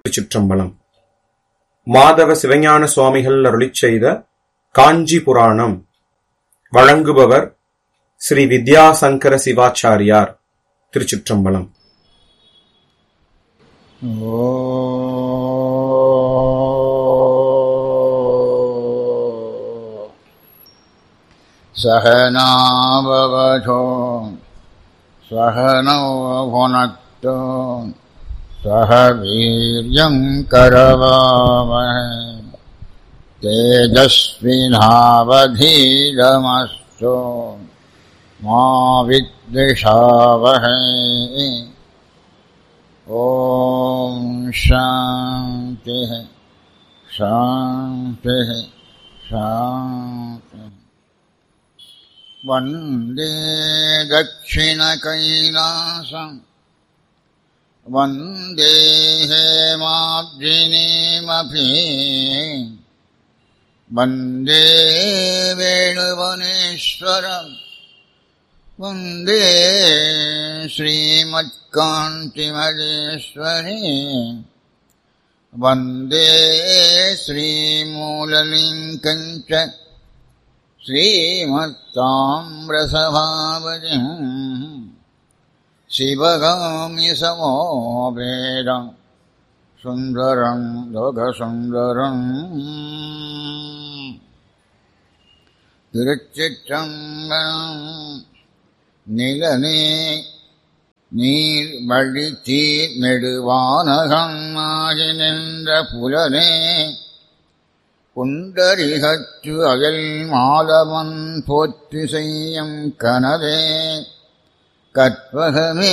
திருச்சிற்றம்பலம் மாதவ சிவஞான சுவாமிகள் அருளிச் செய்த காஞ்சி புராணம் வழங்குபவர் ஸ்ரீ வித்யாசங்கர சிவாச்சாரியார் திருச்சிற்றம்பலம் सहनाववधो सहनौ भुनक्तु सह वीर्यम् करवावहै तेजस्विनावधीरमस्तु मा विद्विषावहै ॐ शान्तिः शान्तिः शान्तिः वन्दे दक्षिणकैलासम् वन्दे हेमाब्जिनीमपि वन्दे वेणुवनेश्वरम् वन्दे श्रीमत्कान्तिमजेश्वरी वन्दे श्रीमूललिङ्कम् च श्रीमत्ताम्रसभावतिम् शिवगामि समो वेदम् सुन्दरम् लोकसुन्दरम् திருச்சிற்றம்பலம் நிலனே நீர் வழித்தீர் நெடுவானகம் ஆகி நின்ற புலனே புண்டரிகற்று அயல் மாலவன் போற்றி செய்யும் கனவே கற்பகமே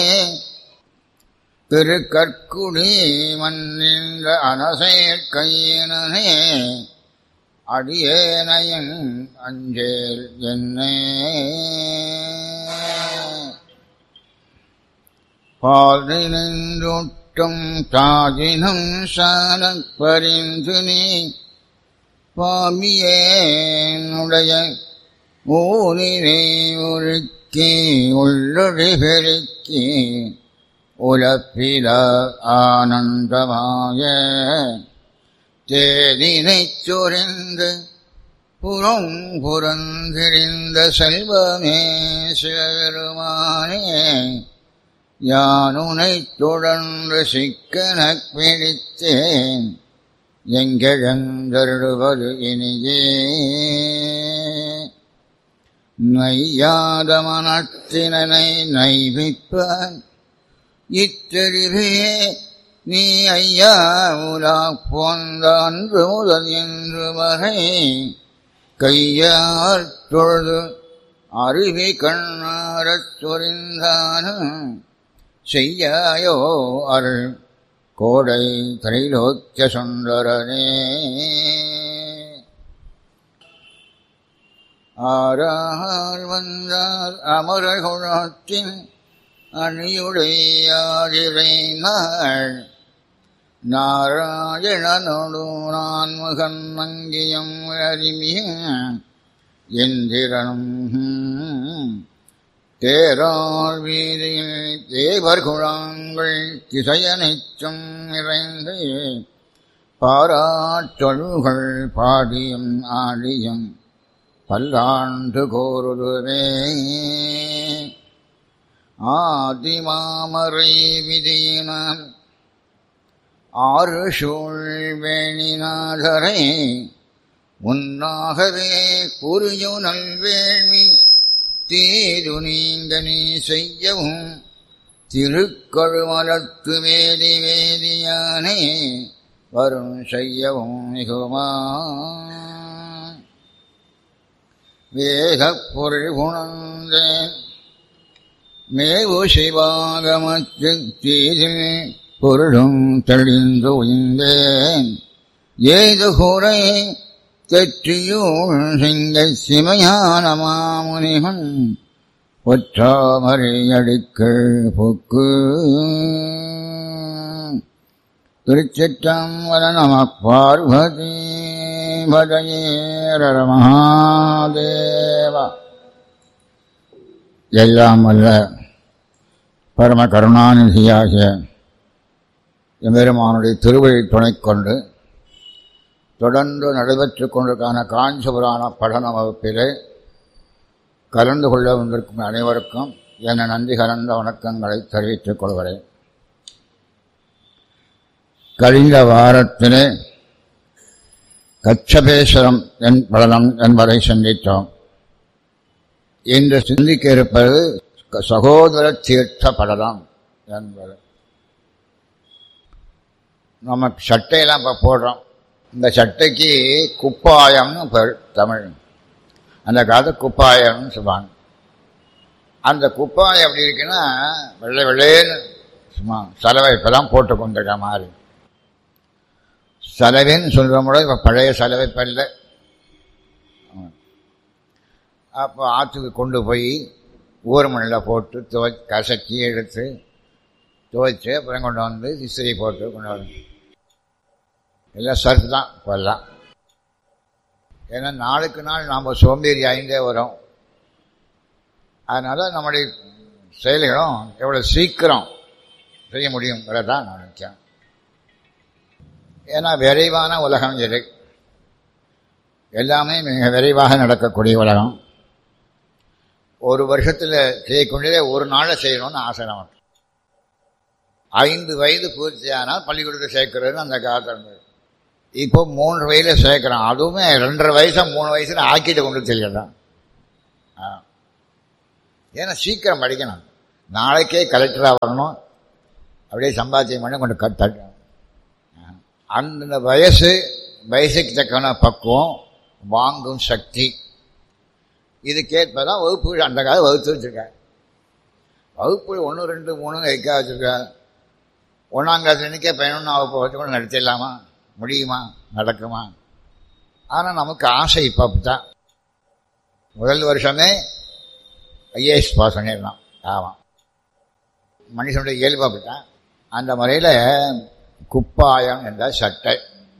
திருக்கற்குடி மன்னின்ற அனசேர் கையினே அடியேனையன் அஞ்சேல் என்னே பாலினின்றுட்டும் தாஜினும் சாலப் பரிந்து நீ பாமியேனுடைய ஊரினை உருக்கி உள்ளொழி பெருக்கி உலப்பில ஆனந்தமாய தேதினைச் சொரிந்து புறம் புறந்திரிந்த செல்வமே சிவபெருமானே யானுனைத் தொடர்ந்து சிக்கனக் பிடித்தேன் எங்கெழுந்தருடுவது இனியே நையாத மனத்தினனை நைவிப்பான் இத்தெரிவே நீ ஐயா உலா போந்த அன்று முதல் என்று வரை கையார் தொழுது அருவி கண்ணாரச் சொரிந்தானும் செய்யாயோ அருள் கோடை திரைலோக்கிய சுந்தரனே ஆறால் வந்தால் அமரகுணத்தின் அணியுடையாதிரை நாள் நாராயணனோடு நான் முகன் மங்கியம் அறிமிய எந்திரனும் தேராள் வீதியில் தேவர் குழாங்கள் திசையனைச்சும் நிறைந்து பாராட்டொழுகள் பாடியும் ஆடியும் பல்லாண்டு கோருதுவே ஆதிமாமரை விதியினான் ஆறு சூழ் வேணிநாதரை உன்னாகவே புரியு நல்வேள்வி தீரு நீங்க நீ செய்யவும் திருக்கழுமலத்து வேதி வேதியானே வரும் செய்யவும் மிகுமா வேதப் பொருள் உணர்ந்தேன் மேவு சிவாகமத்து தீதில் பொருளும் தெளிந்து உய்ந்தேன் ஏது கூரை தெற்றியூழ் சிங்க சிமையான மாமுனிகன் ஒற்றாமரை அடிக்கள் பொக்கு திருச்சிற்றம்பல நம பார்வதி பதயேரர மகாதேவா எல்லாம் அல்ல பரம கருணாநிதியாகிய எம்பெருமானுடைய திருவழி துணை கொண்டு தொடர்ந்து நடைபெற்றுக் கொண்டிருக்கான காஞ்சிபுராண படன வகுப்பிலே கலந்து கொள்ள வந்திருக்கும் அனைவருக்கும் என நன்றி கலந்த வணக்கங்களை தெரிவித்துக் கொள்கிறேன் கழிந்த வாரத்திலே கச்சபேஸ்வரம் என் படனம் என்பதை சிந்தித்தோம் இன்று சிந்திக்க இருப்பது சகோதர தீர்த்த படலம் என்பது நம்ம சட்டையெல்லாம் இப்போ போடுறோம் இந்த சட்டைக்கு குப்பாயம்னு பேர் தமிழ் அந்த காலத்து குப்பாயம்னு சொல்லுவாங்க அந்த குப்பாயம் எப்படி இருக்குன்னா வெள்ளை வெள்ளைன்னு சும்மா சலவை இப்போ தான் போட்டு கொண்டிருக்க மாதிரி சலவைன்னு சொல்கிற முறை இப்போ பழைய சலவை இப்போ இல்லை அப்போ ஆற்றுக்கு கொண்டு போய் ஊர் மண்ணில் போட்டு துவை கசக்கி எடுத்து துவைச்சு அப்புறம் கொண்டு வந்து இஸ்திரி போட்டு கொண்டு வரணும் எல்லாம் சர்ஃப் தான் இப்போல்லாம் ஏன்னா நாளுக்கு நாள் நாம் சோம்பேறி ஆகிட்டே வரோம் அதனால் நம்முடைய செயல்களும் எவ்வளோ சீக்கிரம் செய்ய முடியுங்கிறதான் நான் நினைக்கிறேன் ஏன்னா விரைவான உலகம் இது எல்லாமே மிக விரைவாக நடக்கக்கூடிய உலகம் ஒரு வருஷத்தில் செய்யக்கூடியதே ஒரு நாளில் செய்யணும்னு ஆசை நமக்கு ஐந்து வயது பூர்த்தியானால் பள்ளிக்கூடத்தை சேர்க்கிறதுன்னு அந்த காலத்தில் இருந்தது இப்போ மூன்று வயதில் சேர்க்குறான் அதுவுமே ரெண்டரை வயசா மூணு வயசுல ஆக்கிட்டு கொண்டு தெரியலாம் ஆ ஏன்னா சீக்கிரம் படிக்கணும் நாளைக்கே கலெக்டராக வரணும் அப்படியே சம்பாத்தியம் பண்ணி கொண்டு கட்டணும் அந்த வயசு வயசுக்கு தக்கன பக்குவம் வாங்கும் சக்தி இதுக்கேற்பதான் வகுப்புகள் அந்த காலம் வகுத்து வச்சுருக்கேன் வகுப்புகள் ஒன்று ரெண்டு மூணு வைக்க வச்சுருக்கேன் ஒன்றாம் கிளாஸ் இன்னைக்கே பதினொன்றாம் வகுப்பு வச்சு கூட நடத்திடலாமா முடியுமா நடக்குமா ஆனால் நமக்கு ஆசை இப்போ அப்படித்தான் முதல் வருஷமே ஐஏஎஸ் பாஸ் பண்ணிடலாம் ஆமாம் மனுஷனுடைய இயல்பு அப்படித்தான் அந்த முறையில் குப்பாயம் என்ற சட்டை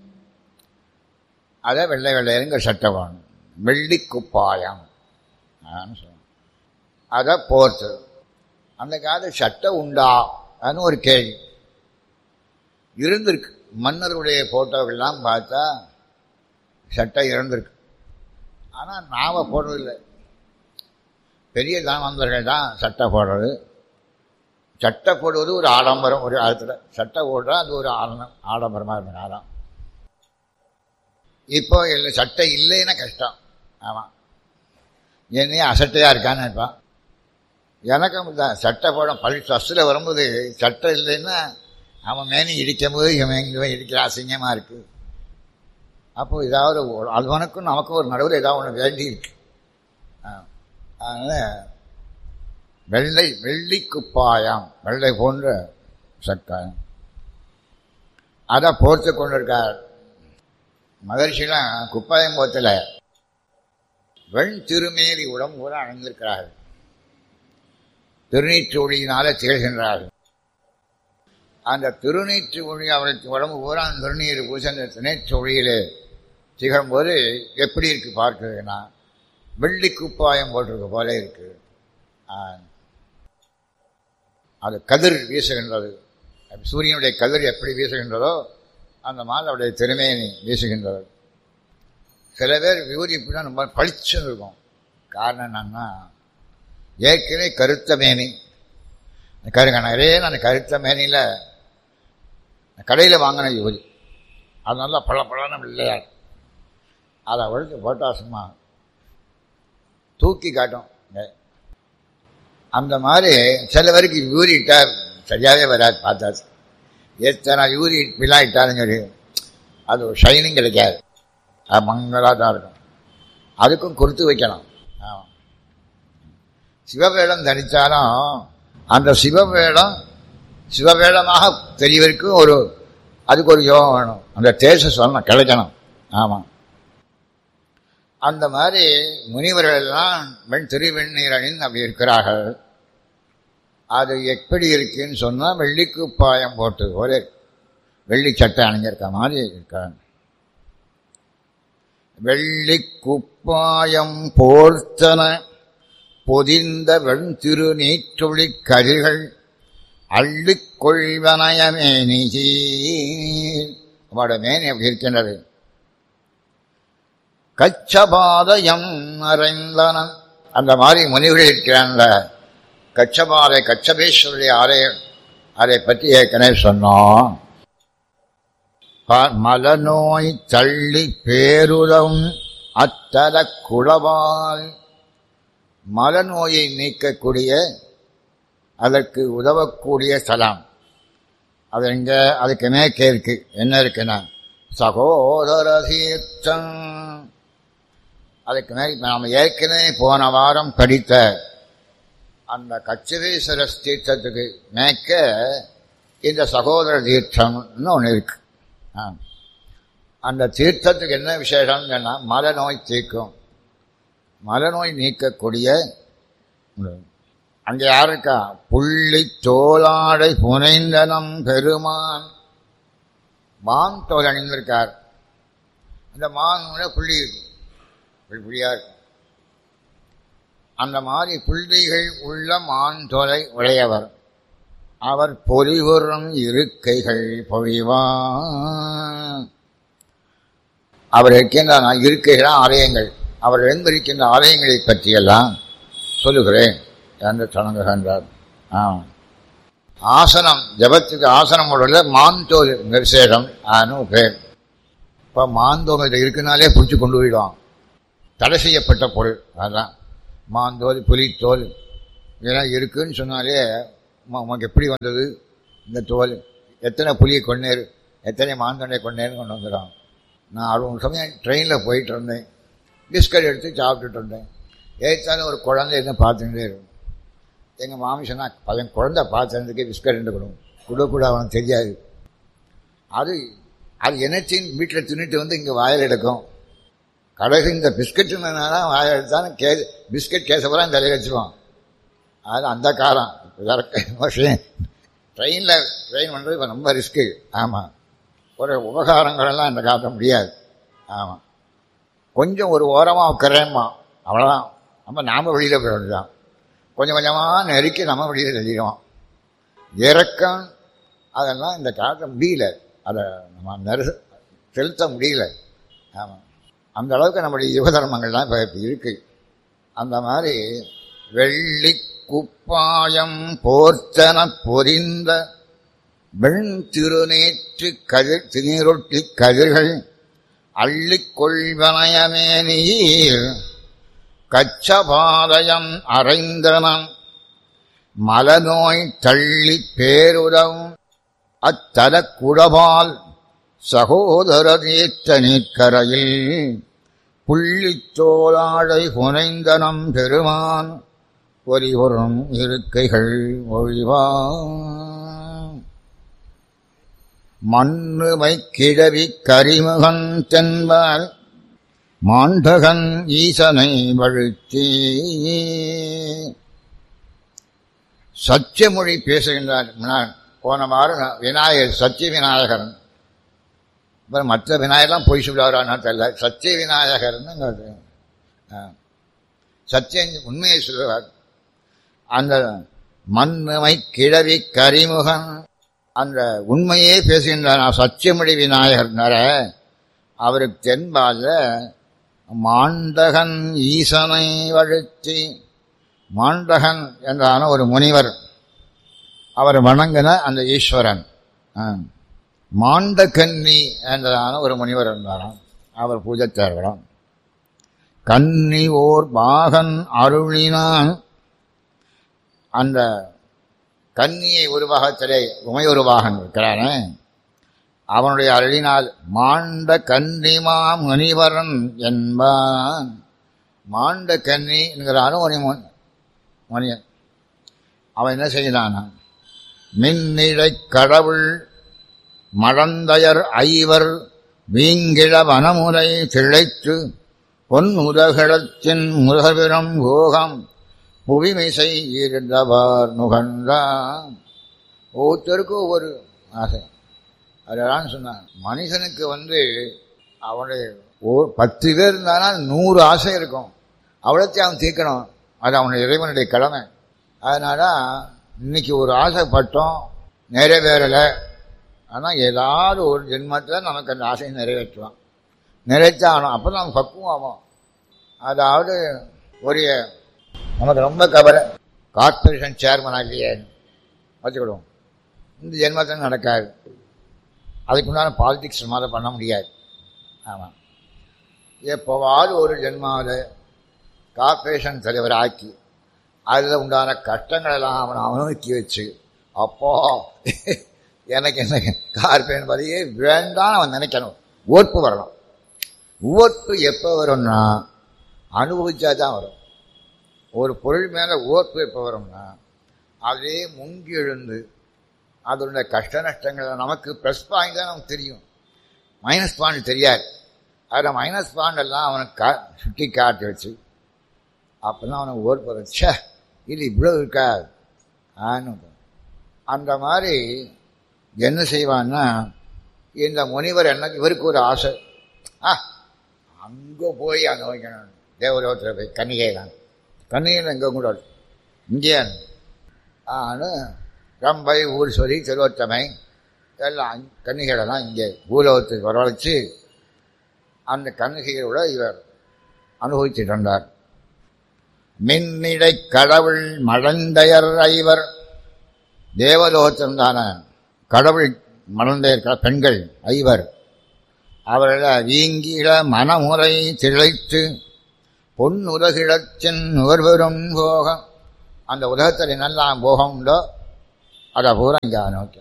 அதை வெள்ளை வெள்ளையருங்க சட்டை வேணும் வெள்ளி குப்பாயம் சொல்லுவோம் அதை போர்த்து அந்த காலத்து சட்டை உண்டா அதுன்னு ஒரு கேள்வி இருந்திருக்கு மன்னருடைய ஃபோட்டோக்கள்லாம் பார்த்தா சட்டை இருந்திருக்கு ஆனால் நாம் போடுறதில்லை பெரிய தாமந்தர்கள் தான் சட்டை போடுறது சட்டை போடுவது ஒரு ஆடம்பரம் ஒரு காலத்தில் சட்டை போடுறா அது ஒரு ஆடம்பரம் ஆடம்பரமாக இருந்த காலம் இப்போ இல்லை சட்டை இல்லைன்னா கஷ்டம் ஆமாம் என்னையே அசட்டையாக இருக்கான்னு இருப்பான் எனக்கும் தான் சட்டை போட பள்ளி ஃபஸ்ட்டில் வரும்போது சட்டை இல்லைன்னா அவன் மேனி இடிக்கும் போது இவன் இவன் இடிக்கிற அசிங்கமாக இருக்குது அப்போ ஏதாவது அதுவனுக்கும் நமக்கும் ஒரு நடுவில் ஏதாவது ஒன்று வேண்டி இருக்கு அதனால் வெள்ளை வெள்ளி குப்பாயம் வெள்ளை போன்ற சக்காயம் அதை போர்த்து கொண்டிருக்கார் மகர்ஷிலாம் குப்பாயம் போத்தில் வெண் திருமேறி உடம்பு கூட அணிந்திருக்கிறார்கள் திருநீற்று ஒளியினால திகழ்கின்றார்கள் அந்த திருநீற்று ஒளி அவருக்கு உடம்பு பூரா அந்த திருநீர் பூசி அந்த திருநீற்று ஒளியிலே திகழும்போது எப்படி இருக்கு பார்க்குறதுன்னா வெள்ளி குப்பாயம் போட்டிருக்க போல இருக்கு அது கதிர் வீசுகின்றது சூரியனுடைய கதிர் எப்படி வீசுகின்றதோ அந்த மாதிரி அவருடைய திறமையை வீசுகின்றது சில பேர் விபூதி இப்படின்னா ரொம்ப பளிச்சுன்னு இருக்கும் காரணம் என்னன்னா ஏற்கனவே கருத்த மேனி கருங்க நிறைய நான் கருத்த மேனியில் கடையில் வாங்கின யுவதி அது நல்லா பல பழன இல்லையார் அதை ஒழித்து போட்டா சும்மா தூக்கி காட்டும் அந்த மாதிரி சில பேருக்கு யூரி இட்டால் சரியாகவே வராது பார்த்தாச்சு எத்தனை யூரி விழா இட்டாலும் சரி அது ஒரு ஷைனிங் கிடைக்காது அது மங்களாக தான் இருக்கும் அதுக்கும் கொடுத்து வைக்கலாம் ஆமாம் சிவவேடம் தரித்தாலும் அந்த சிவவேடம் சிவவேடமாக தெரியவருக்கும் ஒரு அதுக்கு ஒரு யோகம் வேணும் அந்த தேச சொல்லணும் கிடைக்கணும் ஆமாம் அந்த மாதிரி முனிவர்கள் எல்லாம் வெண் திருவெண்ணீர் அணிந்து அப்படி இருக்கிறார்கள் அது எப்படி இருக்குன்னு சொன்னால் வெள்ளிக்கு பாயம் போட்டு ஒரே வெள்ளி சட்டை அணிஞ்சிருக்க மாதிரி இருக்காங்க வெள்ளி குப்பாயம் போர்த்தன பொதிந்த வெண் திருநீற்றொளி கதிர்கள் அள்ளிக் கொள்வனயமே நீர் அவட மேனி அப்படி இருக்கின்றது கச்சபாதயம் அறைந்தன அந்த மாதிரி முனிவர்கள் இருக்கிறான்ல கச்சபாதை கச்சபேஸ்வருடைய ஆலயம் அதை பற்றி ஏற்கனவே சொன்னோம் மலநோய் தள்ளி பேருதம் அத்தல குளவால் மலநோயை நீக்கக்கூடிய அதற்கு உதவக்கூடிய ஸ்தலம் அது எங்க அதுக்கு மேற்கே இருக்கு என்ன இருக்குன்னா சகோதர தீர்த்தம் அதுக்கு மேல் நாம் ஏற்கனவே போன வாரம் படித்த அந்த கச்சதீஸ்வர தீர்த்தத்துக்கு மேற்க இந்த சகோதர தீர்த்தம்னு ஒன்று இருக்கு அந்த தீர்த்தத்துக்கு என்ன விசேஷம்னு சொன்னால் மலநோய் தீர்க்கும் மலநோய் நீக்கக்கூடிய அங்கே யார் இருக்கா புள்ளி தோளாடை புனைந்தனம் பெருமான் மான் தோல் அணிந்திருக்கார் அந்த மான் புள்ளி புள்ளியா இருக்கும் அந்த மாதிரி புள்ளிகள் உள்ள மான் தோலை உடையவர் அவர் பொலிவுறும் இருக்கைகள் பொழிவான் அவர் இருக்கின்ற இருக்கைகள் ஆலயங்கள் அவர் எழுந்திருக்கின்ற ஆலயங்களை பற்றியெல்லாம் சொல்லுகிறேன் என்று தொடங்குகின்றார் ஆசனம் ஜபத்துக்கு ஆசனம் உள்ள மாந்தோல் விசேஷம் ஆனு பேர் இப்போ மாந்தோல் இருக்குனாலே பிடிச்சி கொண்டு போயிடுவான் தடை செய்யப்பட்ட பொருள் அதுதான் மாந்தோல் புலித்தோல் இதெல்லாம் இருக்குன்னு சொன்னாலே உனக்கு எப்படி வந்தது இந்த தோல் எத்தனை புலியை கொண்டேர் எத்தனை மாந்தோனை கொண்டேன்னு கொண்டு வந்துடும் நான் அறுபது சமயம் ட்ரெயினில் போயிட்டு இருந்தேன் பிஸ்கட் எடுத்து சாப்பிட்டுட்டு இருந்தேன் ஏற்றாலும் ஒரு குழந்தை என்ன பார்த்துட்டே இருக்கும் எங்கள் மாமி சொன்னா பையன் குழந்தை பார்த்துறதுக்கே பிஸ்கட் ரெண்டு கொடுக்கும் கொடுக்கூட அவனுக்கு தெரியாது அது அது என்னச்சின்னு வீட்டில் தின்னுட்டு வந்து இங்கே வாயில் எடுக்கும் கடைசி இந்த பிஸ்கட்டுனால வாயில் எடுத்தாலும் கே பிஸ்கட் கேசப்பெல்லாம் தலையில் வச்சுருவான் அது அந்த காலம் ட்ரெயினில் ட்ரெயின் பண்ணுறது இப்போ ரொம்ப ரிஸ்க்கு ஆமாம் ஒரு உபகாரங்களெல்லாம் இந்த காட்ட முடியாது ஆமாம் கொஞ்சம் ஒரு ஓரமாக உட்கறேம்மா அவ்வளோதான் நம்ம நாம வெளியில் போய் வேண்டியதான் கொஞ்சம் கொஞ்சமாக நெருக்கி நம்ம வெளியில் தெரியும் இறக்கம் அதெல்லாம் இந்த காட்ட முடியல அதை நம்ம நெரு செலுத்த முடியல ஆமாம் அந்த அளவுக்கு நம்முடைய யுக தர்மங்கள்லாம் இப்போ இப்போ இருக்குது அந்த மாதிரி வெள்ளி குப்பாயம் போர்த்தன பொரிந்த வெண் திருநேற்று கதிர் திருநீரொட்டி கதிர்கள் அள்ளிக் கொள்வனயமே நீர் கச்சபாதயம் அறைந்தனம் மலநோய் தள்ளி பேருதம் அத்தல குடபால் சகோதர தீர்த்த நீர்க்கரையில் புள்ளித்தோளாடை புனைந்தனம் பெருமான் பொறிவரும் இருக்கைகள் ஒழிவான் மண்ணுமை கிழவி கரிமுகன் தென்பால் மாண்டகன் ஈசனை வழுத்தி சத்தியமொழி பேசுகின்றார் போன வாரம் விநாயகர் சத்திய விநாயகரன் அப்புறம் மற்ற விநாயகர்லாம் பொய் சொல்லுவாரான்னு தெரியல சத்திய விநாயகர்னு சத்தியம் உண்மையை சொல்லுவார் அந்த மண்ணுமை கிழவி கரிமுகன் அந்த உண்மையே பேசுகின்றார் சத்தியமொழி விநாயகர்னார அவருக்கு தென்பால மாண்டகன் ஈசனை வழுத்தி மாண்டகன் என்றான ஒரு முனிவர் அவர் வணங்கின அந்த ஈஸ்வரன் மாண்டகன்னி என்றதான ஒரு முனிவர் இருந்தாராம் அவர் பூஜைத்தார்களாம் கன்னி ஓர் பாகன் அருளினான் அந்த கன்னியை ஒரு பாகத்திலே உமை ஒரு பாகன் இருக்கிறானே அவனுடைய அருளினால் மாண்ட கன்னிமா முனிவரன் என்பான் மாண்ட கன்னி என்கிறான ஒரு மனிதன் அவன் என்ன செய்கிறானா மின்னிழை கடவுள் மழந்தையர் ஐவர் வீங்கிழ வனமுறை திளைத்து பொன் உதகடத்தின் முதபிரம் போகம் புவிமிசை இருந்தவர் நுகர்ந்தான் ஒவ்வொருத்தருக்கும் ஒவ்வொரு ஆசை அதெல்லாம் சொன்னான் மனுஷனுக்கு வந்து அவனுடைய ஒரு பத்து பேர் இருந்தானா நூறு ஆசை இருக்கும் அவ்வளோத்தையும் அவன் தீர்க்கணும் அது அவனுடைய இறைவனுடைய கடமை அதனால இன்னைக்கு ஒரு ஆசைப்பட்டோம் நிறைவேறலை ஆனால் ஏதாவது ஒரு ஜென்மத்தில் நமக்கு அந்த ஆசையை நிறைவேற்றுவான் நிறைச்சாகணும் அப்போ நம்ம பக்குவம் ஆகும் அதாவது ஒரு நமக்கு ரொம்ப கவலை கார்பரேஷன் சேர்மன் இல்லையே வச்சுக்கிடுவோம் இந்த ஜென்மத்தில் நடக்காது அதுக்குண்டான பாலிடிக்ஸ் மாதிரி பண்ண முடியாது ஆமாம் எப்போவாவது ஒரு ஜென்மாவில் கார்பரேஷன் தலைவர் ஆக்கி அதில் உண்டான கஷ்டங்களெல்லாம் அவனை அனுபவிக்க வச்சு அப்போ எனக்கு என்ன கார்பரேஷன் பதவியே வேண்டாம் அவன் நினைக்கணும் ஓர்ப்பு வரணும் ஓர்ப்பு எப்போ வரும்னா அனுபவிச்சா தான் வரும் ஒரு பொருள் மேலே ஓர்ப்பு எப்போ வரும்னா அதே முங்கி எழுந்து அதனுடைய கஷ்ட நஷ்டங்கள் நமக்கு ப்ளஸ் பாயிண்ட் தான் நமக்கு தெரியும் மைனஸ் பாயிண்ட் தெரியாது அதில் மைனஸ் பாயிண்ட் எல்லாம் அவனுக்கு கா சுட்டி காட்டி வச்சு அப்போ தான் அவனுக்கு ஓர்ப்பு வரும் ச்சே இது இவ்வளோ இருக்கா ஆன்னு அந்த மாதிரி என்ன செய்வான்னா இந்த முனிவர் என்ன இவருக்கு ஒரு ஆசை ஆ அங்கே போய் அங்கே வைக்கணும் தேவலோகத்தில் போய் கன்னிகைதான் கன்னிகையில் எங்கே கூட இங்கே ஆனு ரம்பை ஊர் சொல்லி திருவத்தமை எல்லாம் கன்னிகைகளெல்லாம் இங்கே பூலோகத்துக்கு வரவழைச்சு அந்த கன்னிகைகளோட இவர் அனுபவிச்சுட்டு இருந்தார் மின்னிடை கடவுள் மழந்தையர் ஐவர் தேவலோகத்திற்கான கடவுள் மணந்தையர் பெண்கள் ஐவர் அவர்கள் வீங்கிட மனமுறை திளைத்து பொன் உலகிடத்தின் நுகர்வரும் போகம் அந்த உலகத்தில் நல்லா போகம் உண்டோ அதை பூரா இங்கே நோக்கி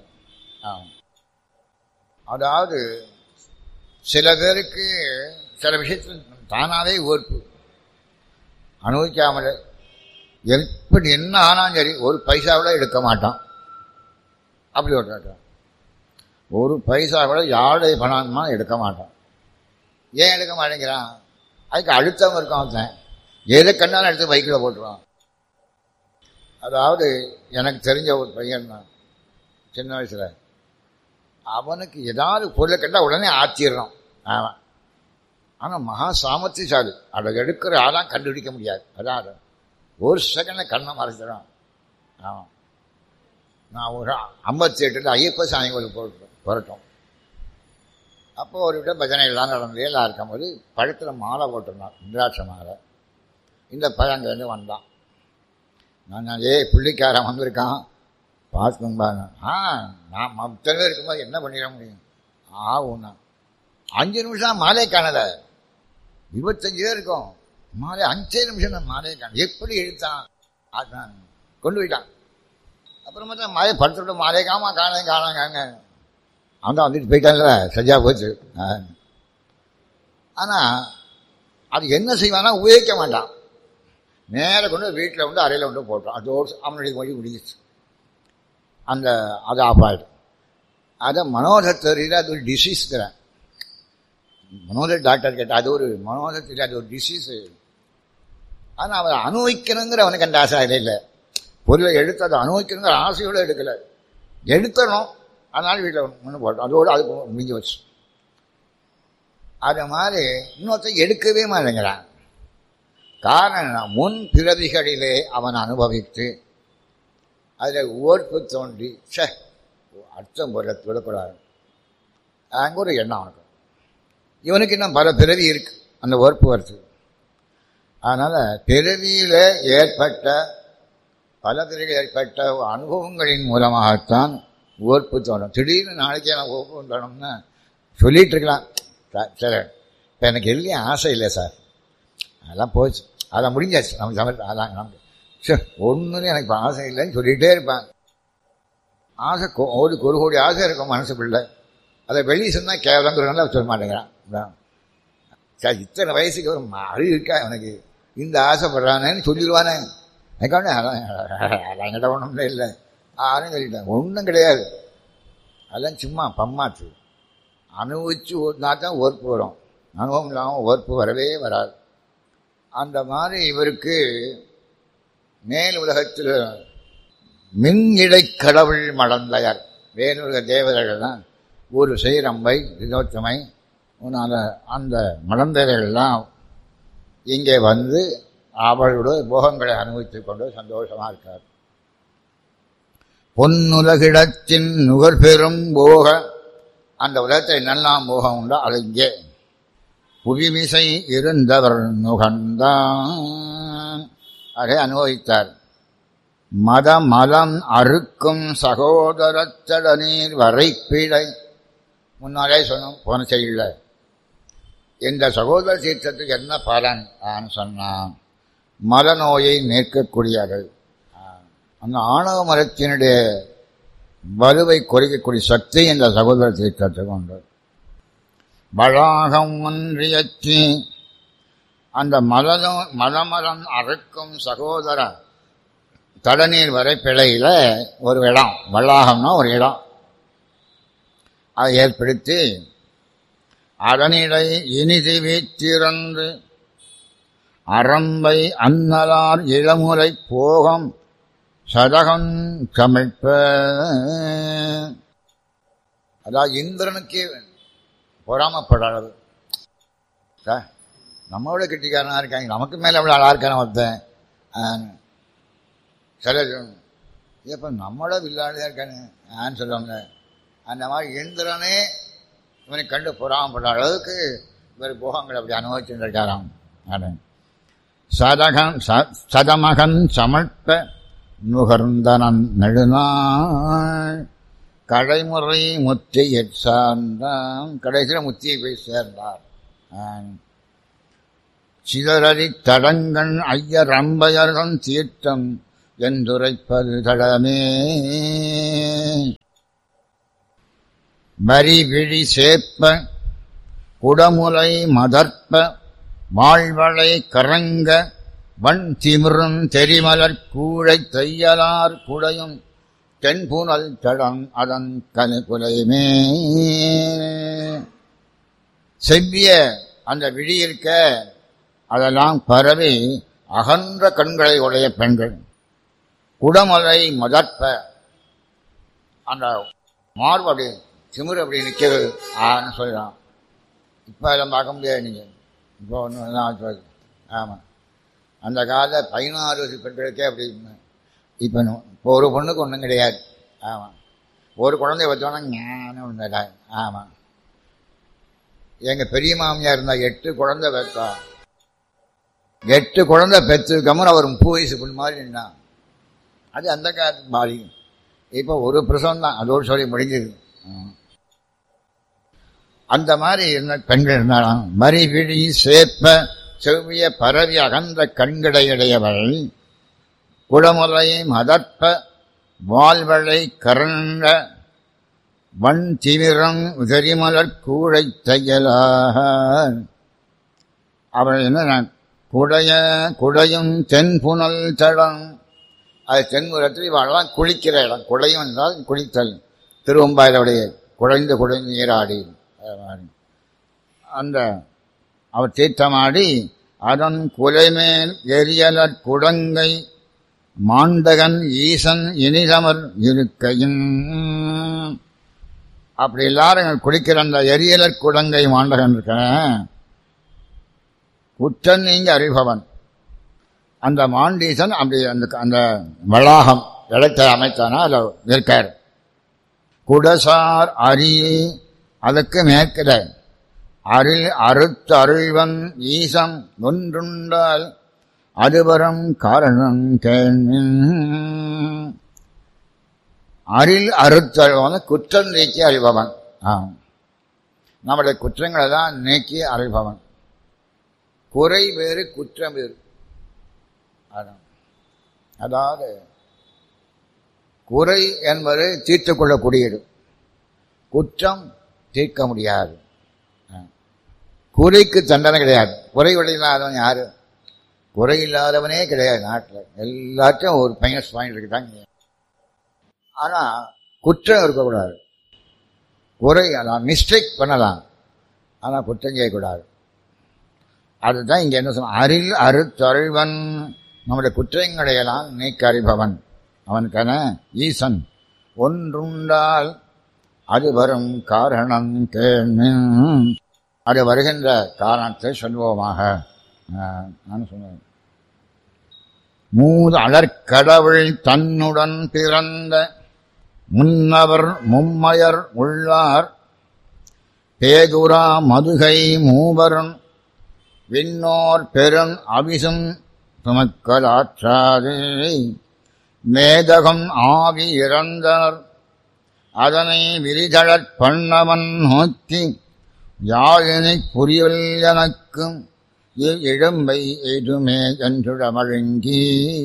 அதாவது சில பேருக்கு சில விஷயத்தில் தானாகவே ஓர்ப்பு அனுபவிக்காமல் எப்படி என்ன ஆனாலும் சரி ஒரு பைசா கூட எடுக்க மாட்டான் அப்படி ஒரு ஒரு பைசா கூட யாருடைய பணமா எடுக்க மாட்டான் ஏன் எடுக்க மாட்டேங்கிறான் அதுக்கு அழுத்தம் இருக்கும் அவன் எதை கண்டாலும் எடுத்து பைக்கில் போட்டுருவான் அதாவது எனக்கு தெரிஞ்ச ஒரு பையன் தான் சின்ன வயசில் அவனுக்கு ஏதாவது பொருளை கண்டால் உடனே ஆத்திடுறான் ஆமாம் ஆனால் மகா சாமர்த்தியசாலி அதை எடுக்கிற ஆளாம் கண்டுபிடிக்க முடியாது அதான் ஒரு செகண்டில் கண்ணை மறைச்சிடும் ஆமாம் நான் ஒரு ஐம்பத்தி எட்டில் ஐயப்ப சாமி கோயில் போட்டோம் புரட்டோம் அப்போ ஒரு விட பஜனை எல்லாம் நடந்து எல்லாம் இருக்கும்போது பழத்தில் மாலை போட்டிருந்தான் இந்திராட்ச மாலை இந்த பழங்கேருந்து வந்தான் நான் ஏ புள்ளிக்காரன் வந்திருக்கான் பார்த்துக்கோங்க ஆ நான் மொத்தமே இருக்கும்போது என்ன பண்ணிட முடியும் ஆகும்னா அஞ்சு நிமிஷம் மாலை காணல இருபத்தஞ்சு பேர் இருக்கும் மாலை அஞ்சே நிமிஷம் தான் மாலையை காண எப்படி எழுத்தான் அதான் கொண்டு போயிட்டான் அப்புறமா தான் மாலை படுத்துட்டு மாலை காமா காண காணாங்க அந்த வந்துட்டு போயிட்டாங்கல்ல சரியா போச்சு ஆனால் அது என்ன செய்வானா உபயோகிக்க மாட்டான் நேராக கொண்டு வீட்டில் வந்து அறையில் கொண்டு போட்டோம் அதோடு அவனுடைய மொழி முடிஞ்சிச்சு அந்த அது ஆஃப் ஆகிடும் அதை மனோதத்தறியில் அது ஒரு டிசீஸ்ங்கிறேன் மனோத டாக்டர் கேட்டால் அது ஒரு மனோதத்தில் அது ஒரு டிசீஸு ஆனால் அவன் அனுபவிக்கணுங்கிற அவனுக்கு அந்த ஆசை இல்லை பொருளை எடுத்து அதை அனுபவிக்கணுங்கிற ஆசையோடு எடுக்கலை எடுத்தணும் அதனால வீட்டில் ஒன்று போட்டோம் அதோடு அது முடிஞ்சு வச்சு அது மாதிரி இன்னொருத்தர் எடுக்கவே மாட்டேங்கிறான் காரணம் முன் பிறவிகளிலே அவன் அனுபவித்து அதில் ஓர்ப்பு தோன்றி சே அர்த்தம் பொருளை விடக்கூடாது அங்கே ஒரு எண்ணம் அவனுக்கு இவனுக்கு இன்னும் பல பிறவி இருக்கு அந்த ஓர்ப்பு வருது அதனால் பிறவியில் ஏற்பட்ட பல பிறவியில் ஏற்பட்ட அனுபவங்களின் மூலமாகத்தான் ஓர்ப்பு தோணும் திடீர்னு நாளைக்கே நான் ஓர்ப்பு தோணும்னா சொல்லிட்டு இருக்கலாம் சரி இப்போ எனக்கு எல்லையே ஆசை இல்லை சார் அதெல்லாம் போச்சு அதெல்லாம் முடிஞ்சாச்சு நம்ம சமையல் அதான் நமக்கு சரி ஒன்றும் எனக்கு இப்போ ஆசை இல்லைன்னு சொல்லிகிட்டே இருப்பாங்க ஆசை ஒரு ஒரு கோடி ஆசை இருக்கும் மனசுக்குள்ள அதை வெளியே சொன்னால் கேவலங்கிறனால சொல்ல மாட்டேங்கிறான் சார் இத்தனை வயசுக்கு ஒரு அறிவு இருக்கா எனக்கு இந்த ஆசைப்படுறானேன்னு சொல்லிடுவானே எனக்கான அதெல்லாம் கிட்ட ஒன்றும் இல்லை யாரும் சொல்லிட்டேன் ஒன்றும் கிடையாது அதெல்லாம் சும்மா பம்மாச்சு அனுபவிச்சு ஓடினா தான் ஓர்ப்பு வரும் அனுபவம் இல்லாமல் ஓர்ப்பு வரவே வராது அந்த மாதிரி இவருக்கு மேல் உலகத்தில் மின் இடை கடவுள் மடந்தையர் வேலுலக தேவதைகள் தான் ஒரு செய்ரம்பை வினோத்தமை உன்னால் அந்த மடந்தையர்கள்லாம் இங்கே வந்து அவளோட போகங்களை அனுபவித்து கொண்டு சந்தோஷமாக இருக்கார் பொன்னுலகிடத்தின் நுகர்பெரும் போக அந்த உலகத்தை நல்லாம் போகம் உண்டா அது இங்கே புவிமிசை இருந்தவர் நுகர்ந்தான் அதை அனுபவித்தார் மத மலம் அறுக்கும் சகோதரத்தட நீர் வரைப்பிழை முன்னாலே சொன்னோம் போன செய்யல இந்த சகோதர சீற்றத்துக்கு என்ன பலன் ஆன்னு சொன்னான் மலநோயை நீக்கக்கூடியது அந்த ஆணவ மரத்தினுடைய வலுவை குறைக்கக்கூடிய சக்தி இந்த சகோதர தீர்க்கத்துக்கு உண்டு வளாகம் ஒன்றியற்றி அந்த மலனோ மலமரம் அறுக்கும் சகோதர தடநீர் வரைப்பிழையில ஒரு இடம் வளாகம்னா ஒரு இடம் அதை ஏற்படுத்தி அதனிடை இனிதி வீற்றிறந்து அரம்பை அன்னலார் இளமுறை போகம் சதகம் சமைப்ப அதாவது இந்திரனுக்கே பொறாமப்படாது சார் நம்மளோட கெட்டிக்காரனா இருக்காங்க நமக்கு மேலே எவ்வளோ அழகா இருக்கான ஒருத்தன் சில ஏப்ப நம்மளோட வில்லாடிதான் இருக்கானு ஆன்னு சொல்லுவாங்க அந்த மாதிரி இந்திரனே இவனை கண்டு பொறாமப்படுற அளவுக்கு இவர் போகங்கள் அப்படி அனுபவிச்சுட்டு இருக்காராம் அப்படின்னு சதகன் சதமகன் சமழ்ப்ப நுகர்ந்தனன் நெடுநாள் கடைமுறை முத்தியை சார்ந்தான் கடைசியில் முத்தியை போய் சேர்ந்தார் சிதறடி தடங்கண் ஐயர் அம்பயர்தன் தீர்த்தம் என்றுரைப்பது தடமே மரி விழி சேப்ப குடமுலை மதர்ப்ப வாழ்வளை கரங்க வன் திமிரும் தெரிமலர் கூழை தையலார் குடையும் தென்புனல் தடம் அதன் கனு குலையுமே செவ்விய அந்த விழி இருக்க அதெல்லாம் பரவி அகன்ற கண்களை உடைய பெண்கள் குடமலை முதற்ப அந்த மார்பு அப்படி திமிர் அப்படி நிற்கிறது ஆன்னு சொல்லலாம் இப்போ அதெல்லாம் பார்க்க முடியாது நீங்கள் இப்போ ஒன்று ஆமாம் அந்த கால பதினாறு வயசு பெண்களுக்கே அப்படி இப்போ இப்போ ஒரு பொண்ணுக்கு ஒன்றும் கிடையாது ஆமாம் ஒரு குழந்தைய வச்சோன்னா ஞானம் ஒன்று ஆமாம் எங்கள் பெரிய மாமியார் இருந்தால் எட்டு குழந்தை பெற்றா எட்டு குழந்தை பெற்றுக்கமும் அவர் முப்பது வயசு பொண்ணு மாதிரி நின்னான் அது அந்த காலத்துக்கு மாறி இப்போ ஒரு பிரசவம் தான் அதோடு சொல்லி முடிஞ்சது அந்த மாதிரி இருந்த பெண்கள் இருந்தாலும் மறி விழி சேப்ப செவ்விய பரவி அகன்ற கண்கடையுடையவள் குடமுறை மதற்ப வாழ்வளை கரண்ட வன் திமிரம் உதரிமலர் கூழை தையலாக அவள் என்ன குடைய குடையும் தென்புனல் தடம் அது தென்முறத்தில் இவெல்லாம் குளிக்கிற இடம் குடையும் என்றால் குளித்தல் திருவம்பாயிலுடைய குழைந்து குடைந்து நீராடி அந்த அவர் தீர்த்தமாடி அதன் குலைமேல் எரியலற் குடங்கை மாண்டகன் ஈசன் இனிதமர் இருக்கையும் அப்படி எல்லாரும் குளிக்கிற அந்த எரியலற் குடங்கை மாண்டகன் இருக்க குற்றன் நீங்க அறிபவன் அந்த மாண்டீசன் அப்படி அந்த அந்த வளாகம் இடத்தை அமைத்தானா அதில் இருக்கார் குடசார் அரி அதுக்கு மேற்கிட அருள் அறுத்து அருள்வன் ஈசம் ஒன்றுண்டால் அதுவரம் காரணம் கேள்வின் அரில் அறுத்தருவன் குற்றம் நீக்கி அறிபவன் ஆம் நம்முடைய குற்றங்களை தான் நீக்கி அறிபவன் குறை வேறு குற்றம் வேறு அதாவது குறை என்பது தீர்த்து கொள்ளக்கூடியது குற்றம் தீர்க்க முடியாது குறைக்கு தண்டனை கிடையாது குறை இல்லாதவன் யாரு குறை இல்லாதவனே கிடையாது நாட்டில் எல்லாத்தையும் ஒரு மைனஸ் பாயிண்ட் இருக்குதாங்க ஆனால் குற்றம் இருக்கக்கூடாது குறை அதான் மிஸ்டேக் பண்ணலாம் ஆனால் குற்றம் செய்யக்கூடாது அதுதான் இங்கே என்ன சொன்ன அரில் அறுத்தருள்வன் நம்முடைய குற்றங்களையெல்லாம் நீக்க அறிபவன் அவனுக்கான ஈசன் ஒன்றுண்டால் அது வரும் காரணம் கேள்வின் அது வருகின்ற காரணத்தை சொல்வோமாக நான் சொன்னேன் மூது அலர்கடவுள் தன்னுடன் பிறந்த முன்னவர் மும்மையர் உள்ளார் பேதுரா மதுகை மூவரும் விண்ணோர் பெரும் அவிசும் சுமக்கலாற்றாதே மேதகம் ஆவி இறந்தனர் அதனை விரிதழற் பண்ணவன் நோக்கி யாழினை புரியல் எனக்கும் இழம்பை எதுமே என்றுடமழுங்கி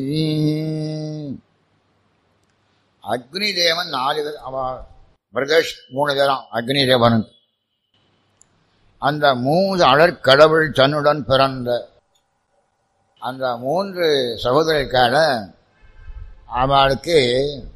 அக்னி தேவன் நாலு பேர் அவ பிரதேஷ் மூணு பேராம் அக்னி தேவனுக்கு அந்த மூன்று அழற்கடவுள் தன்னுடன் பிறந்த அந்த மூன்று சகோதரருக்கான அவளுக்கு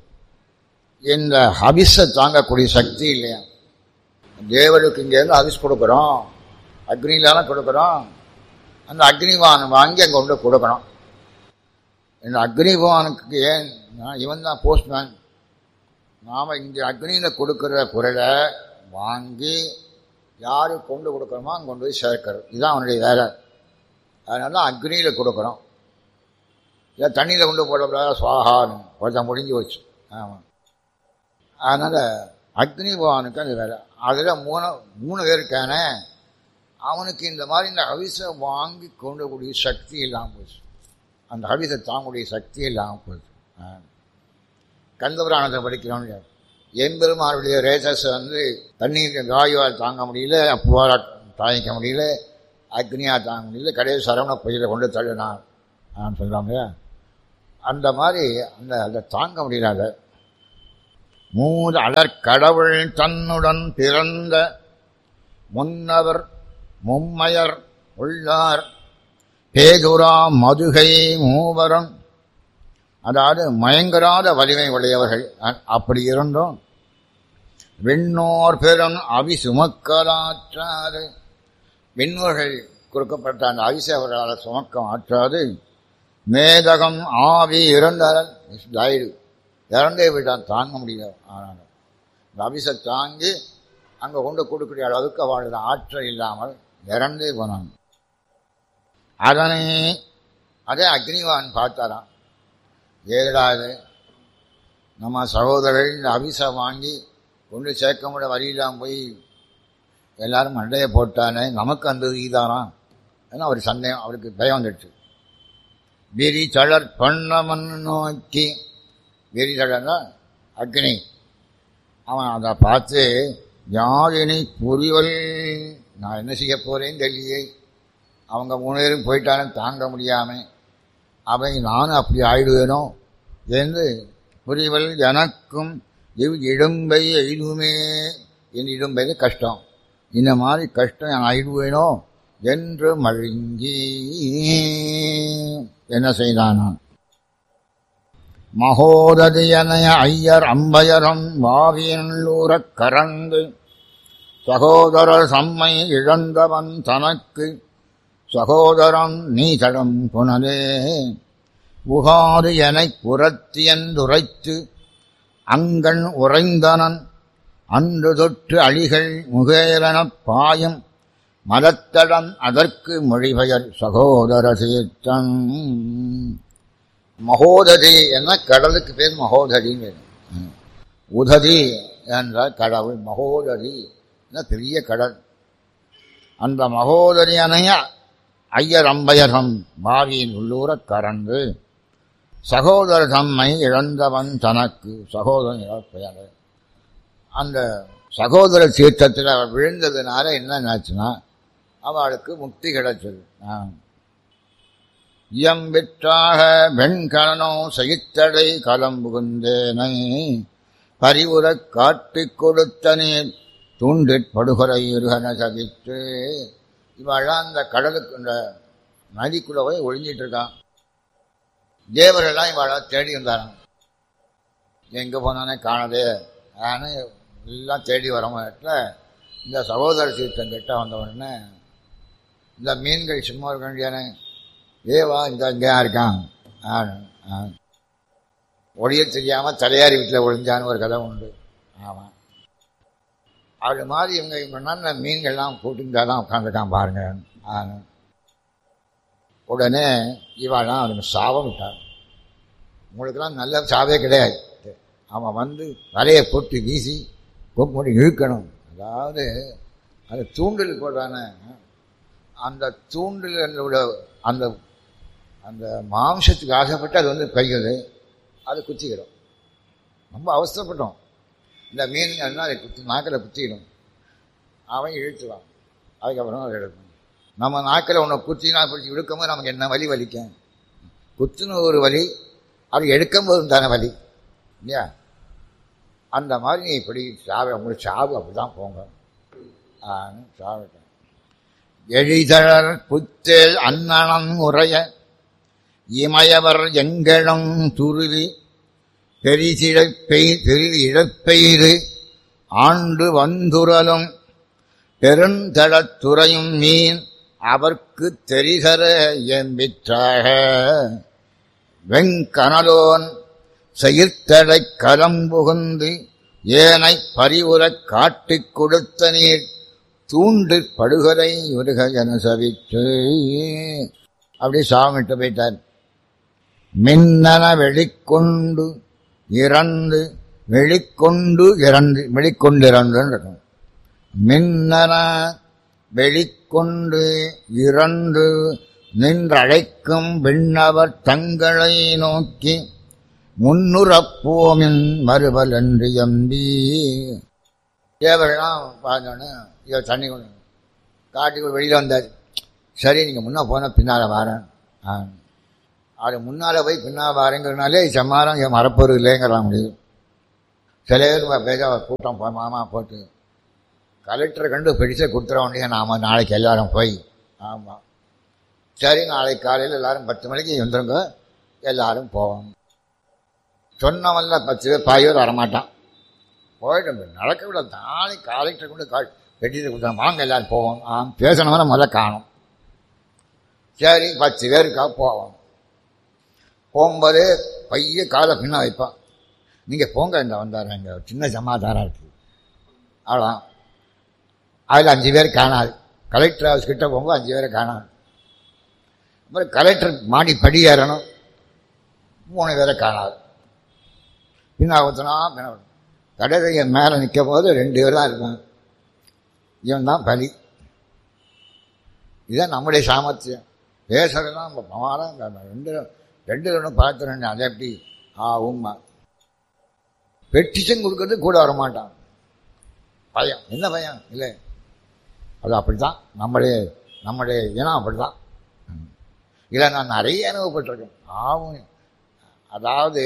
இந்த ஹபிஸை தாங்கக்கூடிய சக்தி இல்லையா தேவருக்கு இங்கேருந்து ஹபிஸ் கொடுக்குறோம் அக்னியிலான கொடுக்குறோம் அந்த அக்னிவான் வாங்கி அங்கே கொண்டு கொடுக்கணும் இந்த அக்னிவானுக்கு ஏன் இவன் தான் போஸ்ட்மேன் நாம் இங்கே அக்னியில் கொடுக்குற பொருளை வாங்கி யாருக்கு கொண்டு கொடுக்குறோமோ அங்கே கொண்டு போய் சேர்க்கறது இதுதான் அவனுடைய வேலை அதனால தான் அக்னியில் கொடுக்குறோம் இல்லை தண்ணியில் கொண்டு போடக்கூடாது சுவாகான்னு ஒருத்தன் முடிஞ்சு வச்சு ஆமாம் அதனால் அக்னி பகவானுக்கு அந்த வேலை அதில் மூணு மூணு பேருக்கான அவனுக்கு இந்த மாதிரி இந்த ஹவிசை வாங்கி கொண்டக்கூடிய சக்தி இல்லாமல் போச்சு அந்த ஹவிசை தாங்கக்கூடிய சக்தி இல்லாமல் போச்சு கந்தபுராணத்தை படிக்கிறோம் எம்பெருமானுடைய ரேசஸ் வந்து தண்ணீர் காயுவால் தாங்க முடியல அப்புவால் தாங்கிக்க முடியல அக்னியாக தாங்க முடியல கடைசி சரவண பயிரை கொண்டு தள்ளினான் நான் சொல்கிறாங்க அந்த மாதிரி அந்த அதை தாங்க முடியல அதை மூது அலர்கடவுள் தன்னுடன் பிறந்த முன்னவர் மும்மையர் உள்ளார் பேதுரா மதுகை மூவரும் அதாவது மயங்கராத வலிமை உடையவர்கள் அப்படி இருந்தும் விண்ணோர் பெரும் அவி சுமக்கலாற்றாது விண்ணோர்கள் கொடுக்கப்பட்ட அந்த அவிசை அவர்களால் சுமக்க ஆற்றாது மேதகம் ஆவி இறந்தார் டைடு இறந்தே விட்டான் தாங்க முடியல ஆனாலும் இந்த அபிசை தாங்கி அங்கே கொண்டு கொடுக்கக்கூடிய அளவுக்கு அவளது ஆற்றல் இல்லாமல் இறந்தே போனான் அதனை அதே அக்னிவான் பார்த்தாராம் ஏழாது நம்ம சகோதரர்கள் இந்த அபிசை வாங்கி கொண்டு சேர்க்க முடிய வழியிலாம் போய் எல்லாரும் மண்டையை போட்டானே நமக்கு அந்த ஈதாராம் ஏன்னா அவர் சந்தேகம் அவருக்கு பயம் வந்துடுச்சு விரி தளர் பண்ணமன் நோக்கி விரி தளர்னா அக்னி அவன் அதை பார்த்து யாழினி புரிவல் நான் என்ன செய்ய போறேன்னு தெரியலையே அவங்க மூணு பேரும் போயிட்டாலும் தாங்க முடியாமல் அவை நானும் அப்படி ஆயிடுவேனோ என்று புரிவல் எனக்கும் இவ் இடும்பை எய்துமே என் இடும்பை கஷ்டம் இந்த மாதிரி கஷ்டம் நான் ஆயிடுவேனோ என்று மழுங்கி என்ன செய்தானான் மகோததியனைய ஐயர் அம்பயரம் வாவியல்லூரக் கரந்து சகோதரர் சம்மை இழந்தவன் தனக்கு சகோதரன் நீ தடம் புனலே உகாது எனக் புறத்தியந்துரைத்து அங்கண் உறைந்தனன் அன்று தொற்று அழிகள் முகேரனப் பாயும் மதத்தடன் அதற்கு மொழிபெயர் சகோதர சீர்த்தன் மகோததி என்ன கடலுக்கு பேர் மகோதரின்னு உததி என்ற கடவுள் மகோதரி என்ன பெரிய கடல் அந்த மகோதரி அணைய ஐயர் அம்பயரம் பாவியின் உள்ளூரக் கறந்து சகோதர தம்மை இழந்தவன் தனக்கு சகோதரன் இழப்பையார் அந்த சகோதர தீர்த்தத்தில் அவள் விழுந்ததுனால என்ன ஆச்சுன்னா அவளுக்கு முக்தி கிடைச்சது இயம்பிற்றாக வெண்கலனோ சகித்தடை கலம்புகுந்தேனை பரிவுறக் காட்டிக் கொடுத்தனே தூண்டிற் படுகொலை இருகன சகித்து இவெல்லாம் அந்த கடலுக்கு இந்த நதிக்குள்ள போய் ஒழிஞ்சிட்டு இருக்கான் தேவரெல்லாம் இவளை தேடி வந்தாராம் எங்கே போனானே காணதே ஆனால் எல்லாம் தேடி வர இடத்துல இந்த சகோதர தீர்த்தம் கிட்ட வந்த உடனே இந்த மீன்கள் சும்மா இருக்க வேண்டியானே ஏவா இந்த இங்கேயா இருக்கான் ஒளிய தெரியாமல் தலையாரி வீட்டில் ஒழிஞ்சான்னு ஒரு கதை உண்டு ஆமாம் அது மாதிரி இவங்க இவங்க நல்ல மீன்கள்லாம் கூட்டிட்டு தான் உட்காந்துருக்கான் பாருங்க உடனே இவாளாம் அவனுக்கு சாபம் விட்டார் உங்களுக்கெல்லாம் நல்ல சாவே கிடையாது அவன் வந்து வலையை போட்டு வீசி கொம்படி இழுக்கணும் அதாவது அது தூண்டில் போடுறான அந்த தூண்டிலோட அந்த அந்த மாம்சத்துக்கு ஆசைப்பட்டு அது வந்து கைகள் அது குத்திக்கிடும் ரொம்ப அவசரப்பட்டோம் இந்த மீன் அதை குத்தி நாக்கில் குத்திக்கிடும் அவன் இழுத்துவான் அதுக்கப்புறம் அதை எடுக்கணும் நம்ம நாக்கில் ஒன்று குத்தினா பிடிச்சி இழுக்கும்போது நமக்கு என்ன வலி வலிக்கும் குத்துன ஒரு வலி அது எடுக்கும்போது தானே வலி இல்லையா அந்த மாதிரி நீ இப்படி சாவு உங்களுக்கு சாவு அப்படி தான் போங்க சாவிட்டேன் எழிதழர் புத்தேல் அன்னணம் உரைய இமயவர் எங்களும் துருவி பெரிசிழப்பெய் பெரிது இழப்பெய்து ஆண்டு வந்துரலும் பெருந்தளத்துறையும் மீன் அவர்க்கு தெரிசர எம்பிற்றாக வெங்கனலோன் செயிர்த்தடைக் கலம்புகுந்து ஏனை பரிவுறக் காட்டிக் கொடுத்த நீர் தூண்டு படுகரை உருக என சவித்து அப்படி சாமிட்டு போயிட்டார் மின்னன வெளிக்கொண்டு இறந்து வெளிக்கொண்டு இறந்து வெளிக்கொண்டு இறந்துன்னு இருக்கும் மின்னன வெளிக்கொண்டு இறந்து நின்றழைக்கும் விண்ணவர் தங்களை நோக்கி முன்னுறப்போமின் மறுபல் என்று எம்பி தேவரெல்லாம் பார்த்தோன்னு ஐயோ தண்ணி கொண்டு காட்டுக்குள் வெளியில் வந்தார் சரி நீங்கள் முன்னே போனால் பின்னால் வரேன் ஆ அது முன்னால் போய் பின்னால் வரேங்கிறனாலே சம்மாரம் என் மரப்பொருள் இல்லைங்கிறான் முடியும் சில பேர் பேச கூட்டம் போ மாமா போட்டு கலெக்டரை கண்டு பெருசாக கொடுத்துட வேண்டிய நாம நாளைக்கு எல்லாரும் போய் ஆமாம் சரி நாளைக்கு காலையில் எல்லாரும் பத்து மணிக்கு வந்துருங்க எல்லாரும் போவோம் சொன்னவன்ல பத்து பேர் பாய் பேர் வரமாட்டான் போயிட்டு நடக்க விட நாளைக்கு கலெக்டர் கொண்டு கா பெட்டியில் கொடுத்தாங்க வாங்க எல்லாரும் போவோம் ஆ பேசணும்னா முதல்ல காணும் சரி பத்து பேருக்கா போவோம் போகும்போது பைய காலை பின்ன வைப்பான் நீங்கள் போங்க இந்த வந்தார் இங்கே சின்ன சமாதானம் இருக்குது அவ்வளோதான் அதில் அஞ்சு பேர் காணாது கலெக்டர் ஹவுஸ் கிட்ட போகும்போது அஞ்சு பேரை காணாது அப்புறம் கலெக்டர் மாடி படி ஏறணும் மூணு பேரை காணாது பின்னா ஊற்றினா பின்ன கடைதையன் மேலே நிற்கும் போது ரெண்டு பேர் தான் இருப்பான் இவன் தான் பலி இதுதான் நம்முடைய சாமர்த்தியம் பேசுறதுலாம் நம்ம பிரமாதம் ரெண்டு ரெண்டு ஒன்றும் பார்த்துறேன் அதை எப்படி ஆ உண்மை பெட்டிஷன் கொடுக்கறது கூட வரமாட்டான் பயம் என்ன பயம் இல்லை அது அப்படித்தான் நம்முடைய நம்முடைய இனம் அப்படிதான் இல்லை நான் நிறைய அனுபவப்பட்டிருக்கேன் ஆகும் அதாவது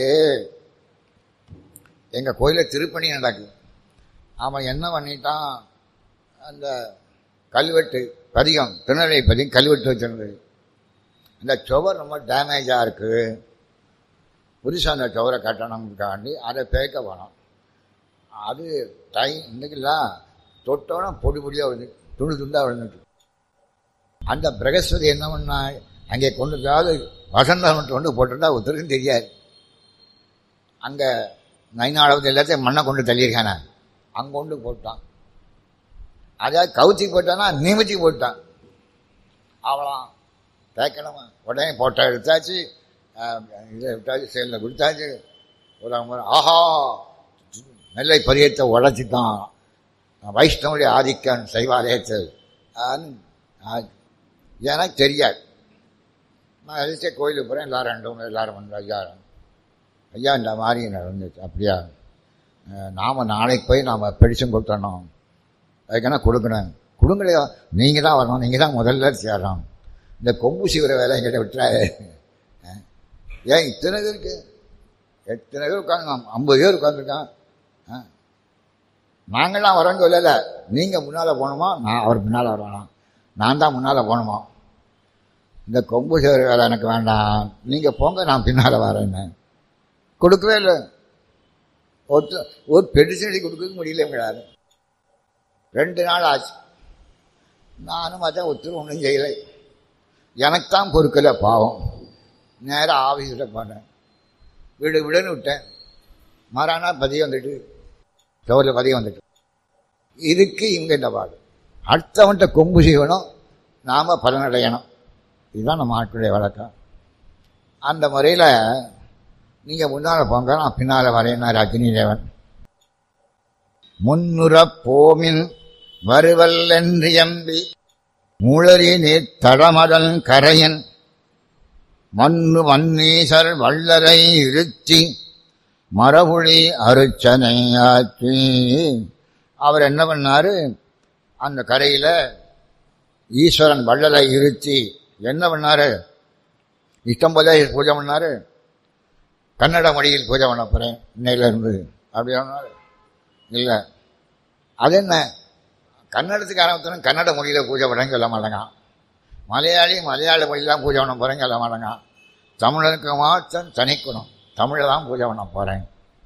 எங்கள் கோயிலில் திருப்பணி நடக்குது அவன் என்ன பண்ணிட்டான் அந்த கல்வெட்டு பதிகம் திருநெல்வேலி பதிகம் கல்வெட்டு வச்சிருந்தது இந்த சுவர் ரொம்ப டேமேஜாக இருக்குது புதுசாக அந்த சுவரை கட்டணும்காண்டி அதை பேக்க வேணும் அது டைம் இன்னைக்கெல்லாம் தொட்டோன்னா பொடி பொடியாக விழுந்து துண்டு துண்டாக விழுந்துட்டு அந்த பிரகஸ்பதி என்ன பண்ணா அங்கே கொண்டு அதாவது வசந்தம் கொண்டு போட்டுட்டா ஒருத்தருக்கும் தெரியாது அங்கே நைனாளவத்து எல்லாத்தையும் மண்ணை கொண்டு தள்ளியிருக்கானே அங்கே கொண்டு போட்டான் அதாவது கவுச்சி போட்டானா நிமிச்சி போட்டான் அவளாம் தேக்கணுமா உடனே போட்டோ எடுத்தாச்சு இதை விட்டாச்சு செயலில் கொடுத்தாச்சு ஒரு ஆஹா நெல்லை பரியத்தை உழைச்சிட்டான் வைஷ்ணவுடைய ஆதிக்கம் சைவாலயத்தில் எனக்கு தெரியாது நான் எதிர்த்தே கோயிலுக்கு போகிறேன் எல்லாரும் ரெண்டு எல்லாரும் வந்து ஐயா ஐயா இந்த மாதிரி நடந்துச்சு அப்படியா நாம் நாளைக்கு போய் நாம் பெடிஷன் கொடுத்தணும் அதுக்கான கொடுக்கணும் கொடுங்கலையா நீங்கள் தான் வரணும் நீங்கள் தான் முதல்ல சேரணும் இந்த கொம்பு சீவிர வேலை எங்கிட்ட விட்டுறாரு ஏன் இத்தனை பேருக்கு எத்தனை பேர் உட்காந்து ஐம்பது பேர் உட்காந்துருக்கான் நாங்கள்லாம் வரோங்க இல்லை நீங்கள் முன்னால் போகணுமா நான் அவர் முன்னால் வரணும் நான் தான் முன்னால் போகணுமா இந்த கொம்பு சேர வேலை எனக்கு வேண்டாம் நீங்கள் போங்க நான் பின்னால் வரேன்னு கொடுக்கவே இல்லை ஒருத்த ஒரு பெடிசன் கொடுக்க முடியல எங்களால் ரெண்டு நாள் ஆச்சு நானும் அதான் ஒத்துரும் ஒன்றும் செய்யலை எனக்கு தான் பொறுக்கலை பாவம் நேராக ஆஃபீஸில் போனேன் வீடு விடுன்னு விட்டேன் மறானா பதியம் வந்துட்டு சோரில் பதியம் வந்துட்டு இதுக்கு இவங்க இந்த பாடு அடுத்தவன்கிட்ட கொம்பு செய்யணும் நாம் பலனடையணும் இதுதான் நம்ம ஆட்களுடைய வழக்கம் அந்த முறையில் நீங்க முன்னால போங்க நான் பின்னால வரேன்னார் அக்னி தேவன் முன்னுறப் போமின் வருவல் என்று எம்பி முளரி நீர் தடமதன் கரையன் மண்ணு மன்னீசர் வள்ளரை இருத்தி மரபுழி அருச்சனையாற்றி அவர் என்ன பண்ணாரு அந்த கரையில ஈஸ்வரன் வள்ளலை இருத்தி என்ன பண்ணாரு இஷ்டம் போல பூஜை பண்ணாரு கன்னட மொழியில் பூஜை பண்ண போறேன் இன்னையில இருந்து அப்படி சொன்னாரு இல்லை அது என்ன கன்னடத்துக்கு ஆரம்பித்தோம் கன்னட மொழியில பூஜை பண்ணேன்னு சொல்ல மாட்டேங்க மலையாளி மலையாள மொழியில் தான் பூஜை பண்ண போறேன்னு சொல்ல மாட்டேங்க தமிழனுக்கு மாத்திரம் தனிக்கணும் தமிழில் தான் பூஜை பண்ண போறேன்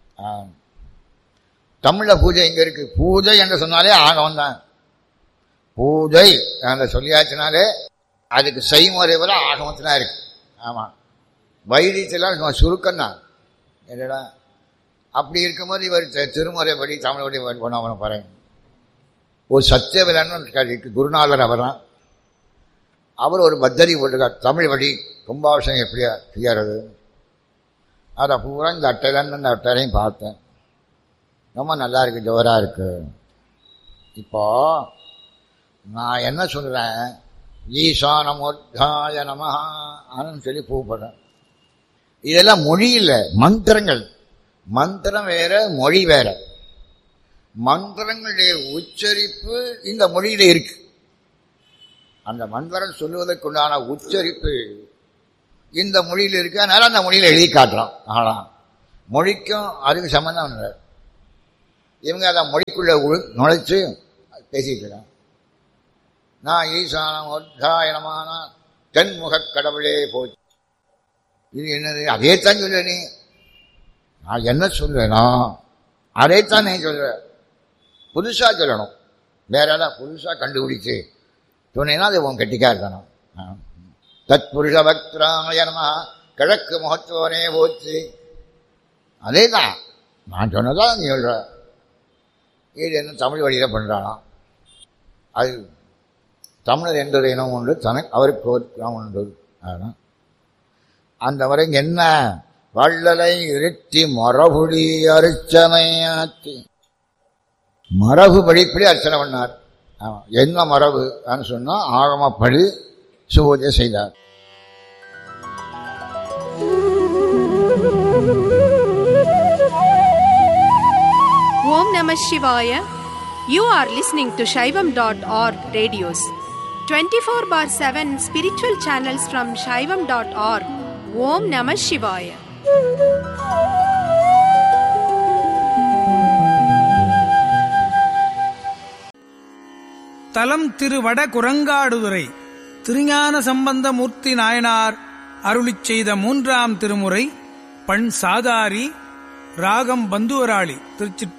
தமிழில் பூஜை எங்க இருக்கு பூஜை என்று சொன்னாலே ஆகவம் தான் பூஜை அந்த சொல்லியாச்சுனாலே அதுக்கு செய்முறை வர ஆகமத்தில் இருக்கு ஆமாம் வைத்தியத்தில் சுருக்கம் தான் என்னடா அப்படி இருக்கும்போது இவர் தி- திருமுறைப்படி தமிழ் படி பண்ண போகிறேன் ஒரு சத்தியவிலன்னு இருக்கு குருநாதர் அவர் தான் அவர் ஒரு பத்தரி போட்டிருக்கார் தமிழ் வழி கும்பாபிஷேகம் எப்படியா செய்யறது அதை பூரா இந்த அட்டையிலன்னு இந்த அட்டையிலையும் பார்த்தேன் ரொம்ப நல்லா இருக்கு ஜோராக இருக்கு இப்போ நான் என்ன சொல்கிறேன் ஈசானமோத்தாய நமஹான்னு சொல்லி பூப்படுறேன் இதெல்லாம் மொழி இல்லை மந்திரங்கள் மந்திரம் வேற மொழி வேற மந்திரங்களுடைய உச்சரிப்பு இந்த மொழியில இருக்கு அந்த மந்திரம் சொல்லுவதற்குண்டான உச்சரிப்பு இந்த மொழியில் இருக்கு அதனால அந்த மொழியில எழுதி காட்டுறோம் ஆனா மொழிக்கும் அதுக்கு சம்பந்தம் இல்லை இவங்க அதை மொழிக்குள்ள உள் நுழைச்சு பேசிட்டு இருக்காங்க நான் ஈசானம் ஒத்தாயனமான தென்முகக் கடவுளே போச்சு இது என்னது அதே தான் சொல்ல நீ நான் என்ன சொல்றேனா அதைத்தான் நீ சொல்ற புதுசா சொல்லணும் வேற ஏதாவது புதுசா கண்டுபிடிச்சு சொன்னீங்கன்னா அது உன் கெட்டிக்கா இருக்கணும் ஆ. தத் புருஷ பக்திராமயனமா கிழக்கு மகத்துவனே போச்சு அதே தான் நான் சொன்னதான் நீ சொல்ற இது என்ன தமிழ் வழியில பண்றானா அது தமிழர் என்ற ஒரு இனம் உண்டு தனக்கு அவருக்கு ஒரு இனம் உண்டு அதான் அந்த வரை என்ன வள்ளலை இருத்தி மரபுடி அர்ச்சனையாத்தி மரபு படிப்படி அர்ச்சனை பண்ணார் ஆமா. என்ன மரபு சொன்னா ஆகமப்படி சுபூஜை செய்தார் Om Namah Shivaya. You are listening to Shaivam.org radios. 24 bar 7 spiritual channels from Shaivam.org. Om Namah Shivaya. தலம் திருவட குரங்காடுதுறை திருஞான சம்பந்த மூர்த்தி நாயனார் அருளிச் செய்த மூன்றாம் திருமுறை பண் சாதாரி ராகம் பந்துவராளி திருச்சிற்றம்பலம்